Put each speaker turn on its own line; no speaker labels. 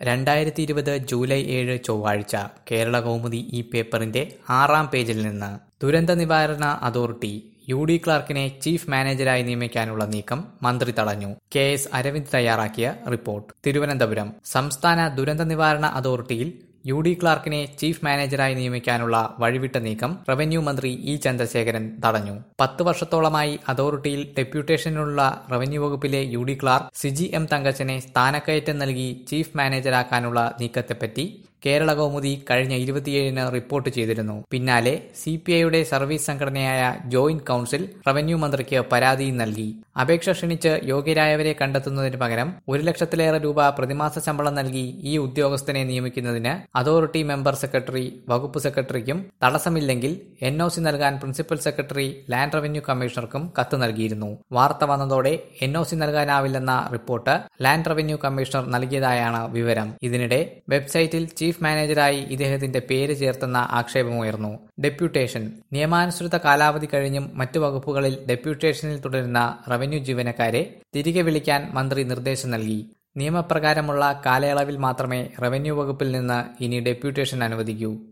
രണ്ടായിരത്തി ഇരുപത് ജൂലൈ ഏഴ് ചൊവ്വാഴ്ച കേരള കൗമുദി ഈ പേപ്പറിന്റെ ആറാം പേജിൽ നിന്ന് ദുരന്ത നിവാരണ അതോറിറ്റി യു ഡി ക്ലാർക്കിനെ ചീഫ് മാനേജരായി നിയമിക്കാനുള്ള നീക്കം മന്ത്രി തടഞ്ഞു കെ എസ് അരവിന്ദ് തയ്യാറാക്കിയ റിപ്പോർട്ട് തിരുവനന്തപുരം സംസ്ഥാന ദുരന്ത നിവാരണ അതോറിറ്റിയിൽ യു ഡി ക്ലാർക്കിനെ ചീഫ് മാനേജരായി നിയമിക്കാനുള്ള വഴിവിട്ട നീക്കം റവന്യൂ മന്ത്രി ഇ ചന്ദ്രശേഖരൻ തടഞ്ഞു പത്ത് വർഷത്തോളമായി അതോറിറ്റിയിൽ ഡെപ്യൂട്ടേഷനുള്ള റവന്യൂ വകുപ്പിലെ U D clerk Siji M തങ്കച്ചനെ സ്ഥാനക്കയറ്റം നൽകി ചീഫ് മാനേജരാക്കാനുള്ള നീക്കത്തെപ്പറ്റി കേരള കൗമുദി കഴിഞ്ഞ ഇരുപത്തിയേഴിന് റിപ്പോർട്ട് ചെയ്തിരുന്നു പിന്നാലെ സി പി ഐയുടെ സർവീസ് സംഘടനയായ ജോയിന്റ് കൌൺസിൽ റവന്യൂ മന്ത്രിക്ക് പരാതിയും നൽകി അപേക്ഷ ക്ഷണിച്ച് യോഗ്യരായവരെ കണ്ടെത്തുന്നതിന് പകരം ഒരു ലക്ഷത്തിലേറെ രൂപ പ്രതിമാസ ശമ്പളം നൽകി ഈ ഉദ്യോഗസ്ഥനെ നിയമിക്കുന്നതിന് അതോറിറ്റി മെമ്പർ സെക്രട്ടറി വകുപ്പ് സെക്രട്ടറിക്കും തടസ്സമില്ലെങ്കിൽ എൻ ഒ സി നൽകാൻ പ്രിൻസിപ്പൽ സെക്രട്ടറി ലാൻഡ് റവന്യൂ കമ്മീഷണർക്കും കത്ത് നൽകിയിരുന്നു വാർത്ത വന്നതോടെ എൻ ഒ സി നൽകാനാവില്ലെന്ന റിപ്പോർട്ട് ലാൻഡ് റവന്യൂ കമ്മീഷണർ നൽകിയതായാണ് വിവരം ഇതിനിടെ വെബ്സൈറ്റിൽ ചീഫ് മാനേജരായി ഇദ്ദേഹത്തിന്റെ പേര് ചേർത്തെന്ന ആക്ഷേപമുയർന്നു ഡെപ്യൂട്ടേഷൻ നിയമാനുസൃത കാലാവധി കഴിഞ്ഞും മറ്റു വകുപ്പുകളിൽ ഡെപ്യൂട്ടേഷനിൽ തുടരുന്ന റവന്യൂ ജീവനക്കാരെ തിരികെ വിളിക്കാൻ മന്ത്രി നിർദ്ദേശം നൽകി നിയമപ്രകാരമുള്ള കാലയളവിൽ മാത്രമേ റവന്യൂ വകുപ്പിൽ നിന്ന് ഇനി ഡെപ്യൂട്ടേഷൻ അനുവദിക്കൂ